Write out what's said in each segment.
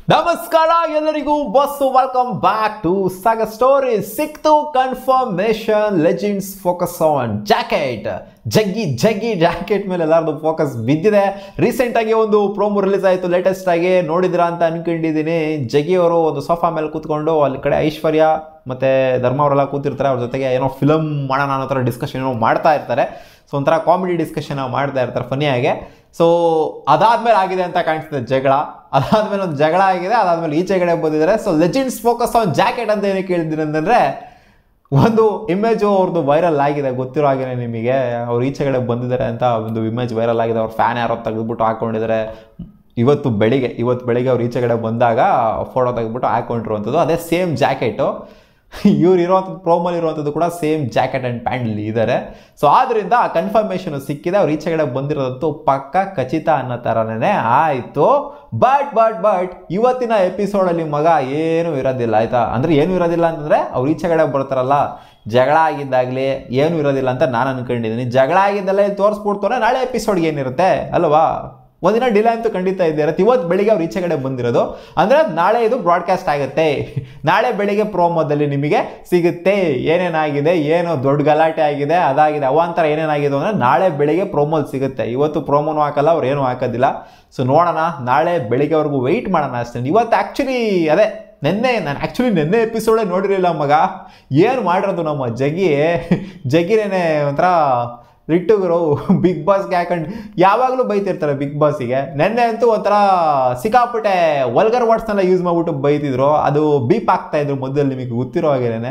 ನಮಸ್ಕಾರ ಎಲ್ಲರಿಗೂ ಬಸ್ welcome back to saga story ಸಿಕ್ತು confirmation legends focus on jacket Jaggi Jaggi jacket ಮೇಲೆ ಎಲ್ಲರದು ಫೋಕಸ್ ಬಿದ್ದಿದೆ ರೀಸೆಂಟ್ ಆಗಿ ಒಂದು ಪ್ರೋಮೋ ರಿಲೀಸ್ ಆಯಿತು ಲೇಟೆಸ್ಟ್ ಆಗಿ ನೋಡಿದ್ರಾ ಅಂತ ಅನ್ಕೊಂಡಿದ್ದೀನಿ ಜಗ್ಗಿ ಅವರು ಒಂದು ಸೋಫಾ ಮೇಲೆ ಕೂತ್ಕೊಂಡು ಅಲ್ಲಿ ಕಡೆ ಐಶ್ವರ್ಯ ಮತ್ತೆ ಧರ್ಮ ಅವರೆಲ್ಲ ಕೂತಿರ್ತಾರೆ ಅವ್ರ ಜೊತೆಗೆ ಏನೋ ಫಿಲಮ್ ಮಾಡೋಣ ಅನ್ನೋ ಥರ ಡಿಸ್ಕಷನ್ ಏನೋ ಮಾಡ್ತಾ ಇರ್ತಾರೆ ಸೊ ಒಂಥರ ಕಾಮಿಡಿ ಡಿಸ್ಕಷನ್ ಮಾಡ್ತಾ ಇರ್ತಾರೆ ಫನಿಯಾಗೆ ಸೊ ಅದಾದ್ಮೇಲೆ ಆಗಿದೆ ಅಂತ ಕಾಣಿಸ್ತದೆ ಜಗಳ ಅದಾದ್ಮೇಲೆ ಒಂದು ಜಗಳ ಆಗಿದೆ ಅದಾದ್ಮೇಲೆ ಈಚೆಗಡೆ ಬಂದಿದ್ದಾರೆ so legends focus on jacket ಅಂತ ಏನಕ್ಕೆ ಹೇಳಿದ್ದೀನಿ ಅಂತಂದ್ರೆ ಒಂದು ಇಮೇಜು ಅವ್ರದ್ದು ವೈರಲ್ ಆಗಿದೆ ಗೊತ್ತಿರೋ ಹಾಗೆ ನಿಮಗೆ ಅವ್ರು ಈಚೆಗಡೆ ಬಂದಿದ್ದಾರೆ ಅಂತ ಒಂದು ಇಮೇಜ್ ವೈರಲ್ ಆಗಿದೆ ಅವ್ರ ಫ್ಯಾನ್ ಯಾರೋ ತೆಗೆದ್ಬಿಟ್ಟು ಹಾಕೊಂಡಿದ್ದಾರೆ ಇವತ್ತು ಬೆಳಿಗ್ಗೆ ಇವತ್ತು ಬೆಳಿಗ್ಗೆ ಅವ್ರು ಈಚೆಗಡೆ ಬಂದಾಗ ಫೋಟೋ ತೆಗೆದ್ಬಿಟ್ಟು ಹಾಕೊಂಡಿರುವಂಥದ್ದು ಅದೇ ಸೇಮ್ ಜಾಕೆಟು ಇವ್ರು ಇರುವಂಥದ್ದು ಪ್ರೋಮಲ್ಲಿ ಇರುವಂಥದ್ದು ಕೂಡ ಸೇಮ್ ಜಾಕೆಟ್ ಆ್ಯಂಡ್ ಪ್ಯಾಂಟಲ್ಲಿ ಇದ್ದಾರೆ ಸೊ ಆದ್ದರಿಂದ ಆ ಕನ್ಫರ್ಮೇಷನ್ ಸಿಕ್ಕಿದೆ ಅವ್ರು ಈಚೆಗಡೆ ಬಂದಿರೋದಂತೂ ಪಕ್ಕ ಖಚಿತ ಅನ್ನೋ ಥರನೇ ಆಯಿತು ಬಟ್ ಬಟ್ ಬಟ್ ಇವತ್ತಿನ ಎಪಿಸೋಡಲ್ಲಿ ಮಗ ಏನೂ ಇರೋದಿಲ್ಲ ಆಯಿತಾ ಅಂದರೆ ಏನೂ ಇರೋದಿಲ್ಲ ಅಂತಂದರೆ ಅವ್ರು ಈಚೆಗಡೆ ಬರ್ತಾರಲ್ಲ ಜಗಳ ಆಗಿದ್ದಾಗಲಿ ಏನೂ ಇರೋದಿಲ್ಲ ಅಂತ ನಾನು ಅನ್ಕೊಂಡಿದ್ದೀನಿ ಜಗಳ ಆಗಿದ್ದೆಲ್ಲ ಇಲ್ಲಿ ತೋರಿಸ್ಬಿಡ್ತಾರೆ ನಾಳೆ ಎಪಿಸೋಡ್ಗೆ ಏನಿರುತ್ತೆ ಅಲ್ವಾ ಒಂದಿನ ಡಿಲೇ ಅಂತೂ ಖಂಡಿತ ಇದೆ ಇರುತ್ತೆ ಇವತ್ತು ಬೆಳಿಗ್ಗೆ ಅವ್ರು ಈಚೆ ಕಡೆ ಬಂದಿರೋದು ಅಂದರೆ ನಾಳೆ ಇದು ಬ್ರಾಡ್ಕಾಸ್ಟ್ ಆಗುತ್ತೆ ನಾಳೆ ಬೆಳಿಗ್ಗೆ ಪ್ರೋಮೋದಲ್ಲಿ ನಿಮಗೆ ಸಿಗುತ್ತೆ ಏನೇನಾಗಿದೆ ಏನು ದೊಡ್ಡ ಗಲಾಟೆ ಆಗಿದೆ ಅದಾಗಿದೆ ಅವಾಂತರ ಏನೇನಾಗಿದೆ ಅಂದರೆ ನಾಳೆ ಬೆಳಿಗ್ಗೆ ಪ್ರೋಮೋಲ್ ಸಿಗುತ್ತೆ ಇವತ್ತು ಪ್ರೋಮೋನು ಹಾಕಲ್ಲ ಅವ್ರು ಏನೂ ಹಾಕೋದಿಲ್ಲ ಸೊ ನೋಡೋಣ ನಾಳೆ ಬೆಳಿಗ್ಗೆವರೆಗೂ ವೆಯ್ಟ್ ಮಾಡೋಣ ಅಷ್ಟೇ ಇವತ್ತು ಆ್ಯಕ್ಚುಲಿ ಅದೇ ನೆನ್ನೆ ನಾನು ಆ್ಯಕ್ಚುಲಿ ನೆನ್ನೆ ಎಪಿಸೋಡೇ ನೋಡಿರಲಿಲ್ಲ ಮಗ ಏನು ಮಾಡಿರೋದು ನಮ್ಮ ಜಗ್ಗಿ ಜಗ್ಗಿನೇನೆ ಒಂಥರ ರಿಟ್ಟುಗರು ಬಿಗ್ ಬಾಸ್ಗೆ ಹಾಕೊಂಡು ಯಾವಾಗಲೂ ಬೈತಿರ್ತಾರೆ ಬಿಗ್ ಬಾಸಿಗೆ ನೆನ್ನೆ ಅಂತೂ ಒಂಥರ ಸಿಕ್ಕಾಪಟ್ಟೆ ವಲ್ಗರ್ ವರ್ಡ್ಸ್ನೆಲ್ಲ ಯೂಸ್ ಮಾಡಿಬಿಟ್ಟು ಬೈತಿದ್ರು ಅದು ಬೀಪ್ ಆಗ್ತಾ ಇದ್ರು ಮೊದಲು ನಿಮಗೆ ಗೊತ್ತಿರೋ ಹಾಗೇನೆ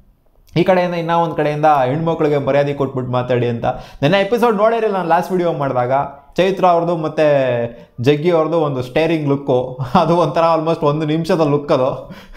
ಈ ಕಡೆಯಿಂದ ಇನ್ನೂ ಒಂದು ಕಡೆಯಿಂದ ಹೆಣ್ಮಕ್ಳಿಗೆ ಮರ್ಯಾದೆ ಕೊಟ್ಬಿಟ್ಟು ಮಾತಾಡಿ ಅಂತ ನೆನ್ನೆ ಎಪಿಸೋಡ್ ನೋಡಿರಲಿಲ್ಲ ನಾನು ಲಾಸ್ಟ್ ವಿಡಿಯೋ ಮಾಡಿದಾಗ ಚೈತ್ರ ಅವ್ರದ್ದು ಮತ್ತು ಜಗ್ಗಿ ಅವ್ರದ್ದು ಒಂದು ಸ್ಟೇರಿಂಗ್ ಲುಕ್ಕು ಅದು ಒಂಥರ ಆಲ್ಮೋಸ್ಟ್ ಒಂದು ನಿಮಿಷದ ಲುಕ್ ಅದು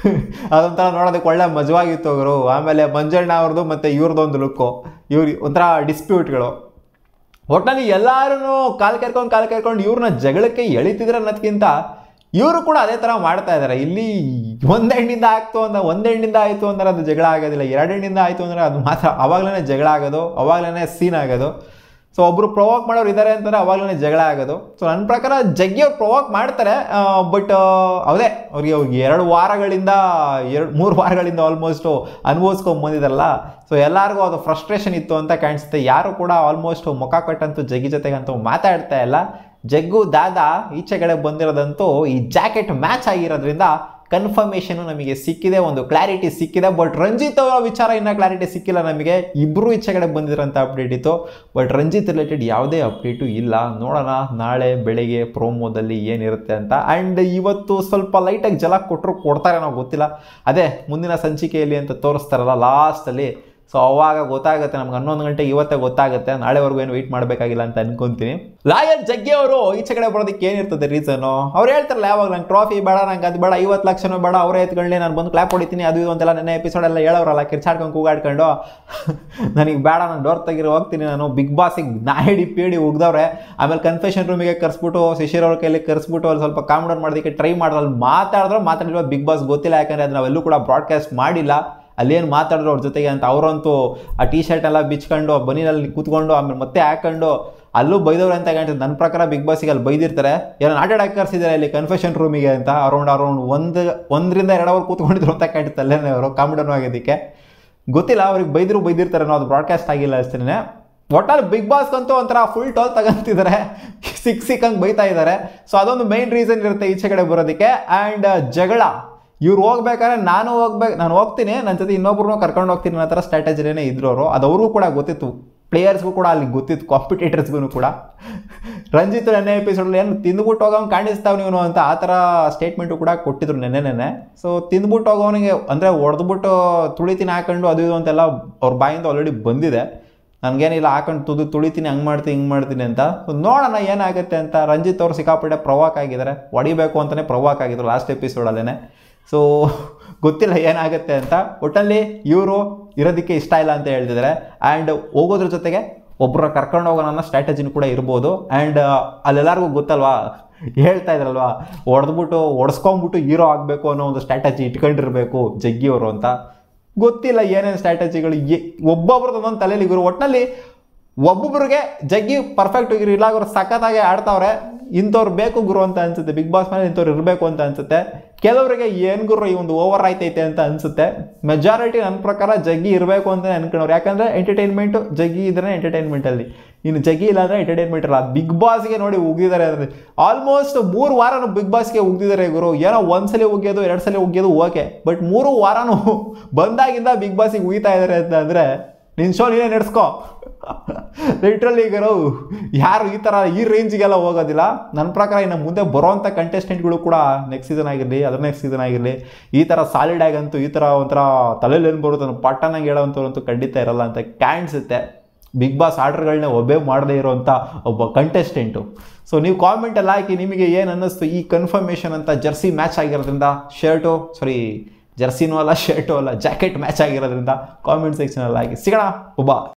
ಅದೊಂಥರ ನೋಡೋದಕ್ಕೆ ಒಳ್ಳೆ ಮಜವಾಗಿತ್ತು ಅವರು ಆಮೇಲೆ ಮಂಜಣ್ಣ ಅವ್ರದ್ದು ಮತ್ತು ಇವ್ರದ್ದು ಒಂದು ಲುಕ್ಕು ಇವ್ರು ಒಂಥರ ಡಿಸ್ಪ್ಯೂಟ್ಗಳು ಒಟ್ಟಿನಲ್ಲಿ ಎಲ್ಲರೂ ಕಾಲು ಕೆರ್ಕೊಂಡು ಕಾಲು ಕೆರ್ಕೊಂಡು ಇವ್ರನ್ನ ಜಗಳಕ್ಕೆ ಎಳಿತಿದ್ರೆ ಅನ್ನೋದಕ್ಕಿಂತ ಇವರು ಕೂಡ ಅದೇ ಥರ ಮಾಡ್ತಾ ಇದ್ದಾರೆ ಇಲ್ಲಿ ಒಂದು ಹೆಣ್ಣಿಂದ ಆಗ್ತು ಅಂತ ಒಂದು ಹೆಣ್ಣಿಂದ ಆಯಿತು ಅಂದ್ರೆ ಅದು ಜಗಳ ಆಗೋದಿಲ್ಲ ಎರಡು ಹೆಣ್ಣಿಂದ ಆಯಿತು ಅಂದರೆ ಅದು ಮಾತ್ರ ಅವಾಗಲೇ ಜಗಳ ಆಗೋದು ಅವಾಗಲೇ ಸೀನ್ ಆಗೋದು ಸೊ ಒಬ್ಬರು ಪ್ರೊವೋಕ್ ಮಾಡೋರು ಇದ್ದಾರೆ ಅಂತಂದರೆ ಅವಾಗಲೇ ಜಗಳ ಆಗೋದು ಸೊ ನನ್ನ ಪ್ರಕಾರ ಜಗ್ಗಿ ಅವ್ರು ಪ್ರೊವೋಕ್ ಮಾಡ್ತಾರೆ ಬಟ್ ಅದೇ ಅವ್ರಿಗೆ ಅವ್ರಿಗೆ ಎರಡು ವಾರಗಳಿಂದ ಎರಡು ಮೂರು ವಾರಗಳಿಂದ ಆಲ್ಮೋಸ್ಟು ಅನುಭವಿಸ್ಕೊಂಡು ಬಂದಿದ್ದಾರಲ್ಲ ಸೊ ಎಲ್ಲರಿಗೂ ಅದು ಫ್ರಸ್ಟ್ರೇಷನ್ ಇತ್ತು ಅಂತ ಕಾಣಿಸುತ್ತೆ ಯಾರು ಕೂಡ ಆಲ್ಮೋಸ್ಟ್ ಮುಖ ಕೊಟ್ಟಂತೂ ಜಗ್ಗಿ ಜೊತೆಗಂತೂ ಮಾತಾಡ್ತಾ ಇಲ್ಲ ಜಗ್ಗು ದಾದಾ ಈಚೆ ಕಡೆ ಬಂದಿರೋದಂತೂ ಈ ಜಾಕೆಟ್ ಮ್ಯಾಚ್ ಆಗಿರೋದ್ರಿಂದ ಕನ್ಫರ್ಮೇಷನು ನಮಗೆ ಸಿಕ್ಕಿದೆ ಒಂದು ಕ್ಲಾರಿಟಿ ಸಿಕ್ಕಿದೆ ಬಟ್ ರಂಜಿತ್ ಅವರ ವಿಚಾರ ಇನ್ನೂ ಕ್ಲಾರಿಟಿ ಸಿಕ್ಕಿಲ್ಲ ನಮಗೆ ಇಬ್ಬರು ಈಚೆ ಕಡೆ ಬಂದಿರೋಂಥ ಅಪ್ಡೇಟ್ ಇತ್ತು ಬಟ್ ರಂಜಿತ್ ರಿಲೇಟೆಡ್ ಯಾವುದೇ ಅಪ್ಡೇಟು ಇಲ್ಲ ನೋಡೋಣ ನಾಳೆ ಬೆಳಿಗ್ಗೆ ಪ್ರೋಮೋದಲ್ಲಿ ಏನಿರುತ್ತೆ ಅಂತ ಆ್ಯಂಡ್ ಇವತ್ತು ಸ್ವಲ್ಪ ಲೈಟಾಗಿ ಜಲ ಕೊಟ್ಟರು ಕೊಡ್ತಾರೆ ನಾವು ಗೊತ್ತಿಲ್ಲ ಅದೇ ಮುಂದಿನ ಸಂಚಿಕೆಯಲ್ಲಿ ಅಂತ ತೋರಿಸ್ತಾರಲ್ಲ ಲಾಸ್ಟಲ್ಲಿ ಸೊ ಅವಾಗ ಗೊತ್ತಾಗುತ್ತೆ ನಮ್ಗೆ ಹನ್ನೊಂದು ಗಂಟೆಗೆ ಇವತ್ತೇ ಗೊತ್ತಾಗುತ್ತೆ ನಾಳೆವರೆಗೂ ಏನು ವೆಯ್ಟ್ ಮಾಡಬೇಕಾಗಿಲ್ಲ ಅಂತ ಅನ್ಕೊಂತೀನಿ ಲಾಯರ್ ಜಗ್ಗಿ ಅವರು ಈಚೆ ಕಡೆ ಬರೋದಕ್ಕೆ ಏನಿರ್ತದೆ ರೀಸನು ಅವ್ರು ಹೇಳ್ತಾರಲ್ಲ ಯಾವಾಗ ನಂಗೆ ಟ್ರಾಫಿ ಬೇಡ ನಂಗೆ ಅದು ಬೇಡ ಐವತ್ತು ಲಕ್ಷನೂ ಬೇಡ ಅವರೇ ಎತ್ಕೊಳ್ಳಿ ನಾನು ಬಂದು ಕ್ಲಾಪ್ ಹೊಡಿತೀನಿ ಅದು ಇದು ಅಂತೆಲ್ಲ ನೆನ್ನೆ ಎಪಿಸೋಡ್ ಎಲ್ಲ ಹೇಳೋರಲ್ಲ ಕಿರ್ಚಾಡ್ಕೊಂಡು ಕೂಗಾಡ್ಕೊಂಡು ನನಗೆ ಬೇಡ ನಾನು ಡೋರ್ ತೆಗಿರಿ ಹೋಗ್ತೀನಿ ನಾನು ಬಿಗ್ ಬಾಸಿಗೆ ನಾಯಿಡಿ ಪೀಡಿ ಉಗ್ದವ್ರೆ ಆಮೇಲೆ ಕನ್ಫೆಷನ್ ರೂಮಿಗೆ ಕರ್ಸ್ಬಿಟ್ಟು ಶಿಶಿರ್ ಅವ್ರ ಕೈಲಿ ಕರ್ಸ್ಬಿಟ್ಟು ಅಲ್ಲಿ ಸ್ವಲ್ಪ ಕಾಮ್ ಡೌನ್ ಮಾಡೋದಕ್ಕೆ ಟ್ರೈ ಮಾಡಿದ್ರೆ ಅಲ್ಲಿ ಮಾತಾಡಿದ್ರೆ ಮಾತಾಡಿಲ್ವ ಬಿಗ್ ಬಾಸ್ ಗೊತ್ತಿಲ್ಲ ಯಾಕಂದರೆ ಅದು ನಾವೆಲ್ಲೂ ಕೂಡ ಬ್ರಾಡ್ಕಾಸ್ಟ್ ಮಾಡಿಲ್ಲ ಅಲ್ಲೇನು ಮಾತಾಡಿದ್ರು ಅವ್ರ ಜೊತೆಗೆ ಅಂತ ಅವರಂತೂ ಆ ಟಿ ಶರ್ಟ್ ಎಲ್ಲ ಬಿಚ್ಕೊಂಡು ಬನೀನಲ್ಲಿ ಕೂತ್ಕೊಂಡು ಆಮೇಲೆ ಮತ್ತೆ ಹಾಕೊಂಡು ಅಲ್ಲೂ ಬೈದವ್ರು ಅಂತ ಕಾಣ್ತದೆ ನನ್ನ ಪ್ರಕಾರ ಬಿಗ್ ಬಾಸಿಗೆ ಅಲ್ಲಿ ಬೈದಿರ್ತಾರೆ ಏನೋ ಆಟಾಡಕ್ಕೆ ಕರ್ಸಿದ್ದಾರೆ ಇಲ್ಲಿ ಕನ್ಫೆಷನ್ ರೂಮಿಗೆ ಅಂತ ಅರೌಂಡ್ ಅರೌಂಡ್ ಒಂದು ಒಂದರಿಂದ ಎರಡು ಅವರ್ ಕೂತ್ಕೊಂಡಿದ್ರು ಅಂತ ಕಾಣ್ತದೆ ಅಲ್ಲೇನೆ ಅವರು ಕಾಮಿಡನ್ ಆಗೋದಕ್ಕೆ ಗೊತ್ತಿಲ್ಲ ಅವ್ರಿಗೆ ಬೈದಿರು ಬೈದಿರ್ತಾರೆ ನಾವು ಅದು ಬ್ರಾಡ್ಕಾಸ್ಟ್ ಆಗಿಲ್ಲ ಅಷ್ಟೇ ಒಟ್ಟಲ್ಲಿ ಬಿಗ್ ಬಾಸ್ಗಂತೂ ಒಂಥರ ಫುಲ್ ಟೋಲ್ ತಗೊಂತಿದ್ದಾರೆ ಸಿಕ್ ಸಿಕ್ಕಂಗೆ ಬೈತಾ ಇದ್ದಾರೆ ಸೊ ಅದೊಂದು ಮೈನ್ ರೀಸನ್ ಇರುತ್ತೆ ಈಚೆ ಕಡೆ ಬರೋದಕ್ಕೆ ಆ್ಯಂಡ್ ಜಗಳ ಇವ್ರು ಹೋಗ್ಬೇಕಾದ್ರೆ ನಾನು ಹೋಗ್ಬೇಕು ನಾನು ಹೋಗ್ತೀನಿ ನನ್ನ ಜೊತೆ ಇನ್ನೊಬ್ರು ಕರ್ಕೊಂಡು ಹೋಗ್ತೀನಿ ಅನ್ನೋ ಥರ ಸ್ಟ್ರಾಟಜಿನೇ ಇದ್ರು ಅವರು ಅದು ಅವ್ರಿಗೂ ಕೂಡ ಗೊತ್ತಿತ್ತು ಪ್ಲೇಯರ್ಸ್ಗೂ ಕೂಡ ಅಲ್ಲಿ ಗೊತ್ತಿತ್ತು ಕಾಂಪಿಟೇಟರ್ಸ್ಗೂ ಕೂಡ ರಂಜಿತ್ ನೆನ್ನೆ ಎಪಿಸೋಡಲ್ಲಿ ಏನು ತಿಂದ್ಬಿಟ್ಟು ಹೋಗೋನು ಕಾಣಿಸ್ತಾವ್ ನೀವು ಅಂತ ಆ ಥರ ಸ್ಟೇಟ್ಮೆಂಟು ಕೂಡ ಕೊಟ್ಟಿದ್ರು ನೆನ್ನೆ ನೆನ್ನೆ ಸೊ ತಿಂದ್ಬಿಟ್ಟು ಹೋಗೋನಿಗೆ ಅಂದರೆ ಹೊಡೆದ್ಬಿಟ್ಟು ತುಳಿತೀನಿ ಹಾಕೊಂಡು ಅದು ಇದು ಅಂತೆಲ್ಲ ಅವ್ರ ಬಾಯಿಂದ ಆಲ್ರೆಡಿ ಬಂದಿದೆ ನನಗೇನಿಲ್ಲ ಹಾಕೊಂಡು ತುದು ತುಳಿತೀನಿ ಹಂಗೆ ಮಾಡ್ತೀನಿ ಹಿಂಗೆ ಮಾಡ್ತೀನಿ ಅಂತ ಸೊ ನೋಡೋಣ ಏನಾಗುತ್ತೆ ಅಂತ ರಂಜಿತ್ ಅವ್ರು ಸಿಕ್ಕಾಪಟ್ಟೆ ಪ್ರವಾಕ್ ಆಗಿದ್ದಾರೆ ಹೊಡಿಬೇಕು ಅಂತಲೇ ಪ್ರವಾಕ್ ಆಗಿದ್ರು ಲಾಸ್ಟ್ ಎಪಿಸೋಡಲ್ಲೇ ಸೊ ಗೊತ್ತಿಲ್ಲ ಏನಾಗುತ್ತೆ ಅಂತ ಒಟ್ಟಲ್ಲಿ ಇವರು ಇರೋದಕ್ಕೆ ಇಷ್ಟ ಇಲ್ಲ ಅಂತ ಹೇಳ್ತಿದ್ದಾರೆ ಆ್ಯಂಡ್ ಹೋಗೋದ್ರ ಜೊತೆಗೆ ಒಬ್ಬರ ಕರ್ಕೊಂಡು ಹೋಗೋಣ ಅನ್ನೋ ಸ್ಟ್ರಾಟಜಿನೂ ಕೂಡ ಇರ್ಬೋದು ಆ್ಯಂಡ್ ಅಲ್ಲೆಲ್ಲರಿಗೂ ಗೊತ್ತಲ್ವಾ ಹೇಳ್ತಾ ಇದ್ರಲ್ವಾ ಹೊಡೆದ್ಬಿಟ್ಟು ಹೊಡೆಸ್ಕೊಂಬಿಟ್ಟು ಹೀರೋ ಆಗಬೇಕು ಅನ್ನೋ ಒಂದು ಸ್ಟ್ರಾಟಜಿ ಇಟ್ಕೊಂಡಿರ್ಬೇಕು ಜಗ್ಗಿಯವರು ಅಂತ ಗೊತ್ತಿಲ್ಲ ಏನೇನು ಸ್ಟ್ರಾಟಜಿಗಳು ಒಬ್ಬೊಬ್ರದ್ದು ಒಂದೊಂದು ತಲೆಯಲ್ಲಿ ಇವರು ಒಟ್ಟಿನಲ್ಲಿ ಒಬ್ಬೊಬ್ರಿಗೆ ಜಗ್ಗಿ ಪರ್ಫೆಕ್ಟ್ ಇರೋ ಇಲ್ಲ ಅವ್ರು ಸಖತ್ತಾಗಿ ಆಡ್ತಾವ್ರೆ ಇಂಥವ್ರು ಬೇಕು ಗುರು ಅಂತ ಅನ್ಸುತ್ತೆ ಬಿಗ್ ಬಾಸ್ ಮೇಲೆ ಇಂಥವ್ರು ಇರಬೇಕು ಅಂತ ಅನ್ಸುತ್ತೆ ಕೆಲವರಿಗೆ ಏನು ಗುರು ಈ ಒಂದು ಓವರ್ ಆಯ್ತೈತೆ ಅಂತ ಅನ್ಸುತ್ತೆ ಮೆಜಾರಿಟಿ ನನ್ನ ಪ್ರಕಾರ ಜಗ್ಗಿ ಇರಬೇಕು ಅಂತ ಅನ್ಕೊಂಡವ್ರು ಯಾಕಂದರೆ ಎಂಟರ್ಟೈನ್ಮೆಂಟು ಜಗ್ಗಿ ಇದ್ರೆ ಎಂಟರ್ಟೈನ್ಮೆಂಟಲ್ಲಿ ಇನ್ನು ಜಗ್ಗಿ ಇಲ್ಲ ಅಂದರೆ ಎಂಟರ್ಟೈನ್ಮೆಂಟ್ ಇಲ್ಲ ಬಿಗ್ ಬಾಸ್ಗೆ ನೋಡಿ ಉಗಿದ್ದಾರೆ ಅಂದರೆ ಆಲ್ಮೋಸ್ಟ್ ಮೂರು ವಾರನು ಬಿಗ್ ಬಾಸ್ಗೆ ಉಗ್ದಿದ್ದಾರೆ ಗುರು ಏನೋ ಒಂದ್ಸಲಿ ಉಗಿಯೋದು ಎರಡು ಸಲ ಉಗಿಯೋದು ಓಕೆ ಬಟ್ ಮೂರು ವಾರನೂ ಬಂದಾಗಿಂದ ಬಿಗ್ ಬಾಸಿಗೆ ಉಗಿತಾ ಇದ್ದಾರೆ ಅಂತ ಅಂದರೆ ನಿನ್ನ ಶೋ ನೀನೇ ನಡೆಸ್ಕೋ ಲಿಟ್ರಲಿ ಗುರು ಯಾರು ಈ ಥರ ಈ ರೇಂಜಿಗೆಲ್ಲ ಹೋಗೋದಿಲ್ಲ ನನ್ನ ಪ್ರಕಾರ ಇನ್ನು ಮುಂದೆ ಬರೋವಂಥ ಕಂಟೆಸ್ಟೆಂಟ್ಗಳು ಕೂಡ ನೆಕ್ಸ್ಟ್ ಸೀಸನ್ ಆಗಿರಲಿ ಅದರ ನೆಕ್ಸ್ಟ್ ಸೀಸನ್ ಆಗಿರಲಿ ಈ ಥರ ಸಾಲಿಡ್ ಆಗಂತೂ ಈ ಥರ ಒಂಥರ ತಲೆಯಲ್ಲಿ ಏನು ಬರುತ್ತೆ ಪಟ್ಟಣಂಗೆ ಹೇಳೋವಂಥವ್ರಂತೂ ಖಂಡಿತ ಇರಲ್ಲ ಅಂತ ಕಾಣಿಸುತ್ತೆ ಬಿಗ್ ಬಾಸ್ ಆರ್ಡರ್ಗಳನ್ನ ಒಬ್ಬೇ ಮಾಡದೇ ಇರೋವಂಥ ಒಬ್ಬ ಕಂಟೆಸ್ಟೆಂಟು ಸೊ ನೀವು ಕಾಮೆಂಟಲ್ಲಿ ಹಾಕಿ ನಿಮಗೆ ಏನು ಅನ್ನಿಸ್ತು ಈ ಕನ್ಫರ್ಮೇಷನ್ ಅಂತ ಜರ್ಸಿ ಮ್ಯಾಚ್ ಆಗಿರೋದ್ರಿಂದ ಶರ್ಟು ಸಾರಿ ಜರ್ಸಿನೂ ಅಲ್ಲ ಶರ್ಟು ಅಲ್ಲ ಜಾಕೆಟ್ ಮ್ಯಾಚ್ ಆಗಿರೋದ್ರಿಂದ ಕಾಮೆಂಟ್ ಸೆಕ್ಷನಲ್ಲಿ ಹಾಕಿ ಸಿಗೋಣ ಒಬ್ಬ